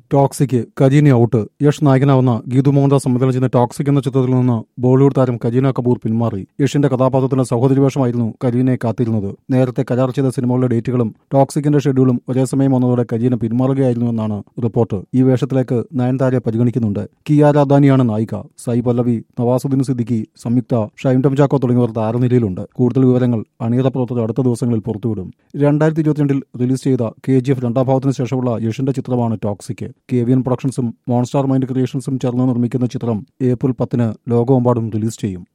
toxic Kareena out Yash നായകനാവുന്ന ഗീതു മോഹൻദാസ് സംവിധാനം ചെയ്യുന്ന ടോക്സിക് എന്ന ചിത്രത്തിൽ നിന്ന് ബോളിവുഡ് താരം കരീന കപൂർ പിന്മാറി യഷിന്റെ കഥാപാത്രത്തിന് സഹോദരി വേഷമായിരുന്നു കരീനയെ കാത്തിരുന്നത് നേരത്തെ കരാർ ചെയ്ത സിനിമകളുടെ ഡേറ്റുകളും ടോക്സിക്കിന്റെ ഷെഡ്യൂളും ഒരേ സമയം വന്നതോടെ കരീന പിന്മാറുകയായിരുന്നുവെന്നാണ് റിപ്പോർട്ട് ഈ വേഷത്തിലേക്ക് നയൻതാരയെ പരിഗണിക്കുന്നുണ്ട് കിയാര അദാനിയാണ് നായിക സൈ പല്ലവി നവാസുദ്ദീൻ സിദ്ദിഖി സംയുക്ത ഷൈം ടം ചാക്കോ തുടങ്ങിയവർ താരനിരയിലുണ്ട് കൂടുതൽ വിവരങ്ങൾ അണിയറ പ്രവർത്തകർ അടുത്ത ദിവസങ്ങളിൽ പുറത്തുവിടും രണ്ടായിരത്തി ഇരുപത്തിരണ്ടിൽ റിലീസ് ചെയ്ത കെ ജി എഫ് രണ്ടാം ഭാഗത്തിന് ശേഷമുള്ള യഷിന്റെ ചിത്രമാണ് ടോക്സിക് കെ വി എൻ പ്രൊഡക്ഷൻസും മോൺസ്റ്റാർ മൈൻഡ് ക്രിയേഷൻസും ചേർന്ന് നിർമ്മിക്കുന്ന ചിത്രം ഏപ്രിൽ പത്തിന് ലോകമെമ്പാടും റിലീസ് ചെയ്യും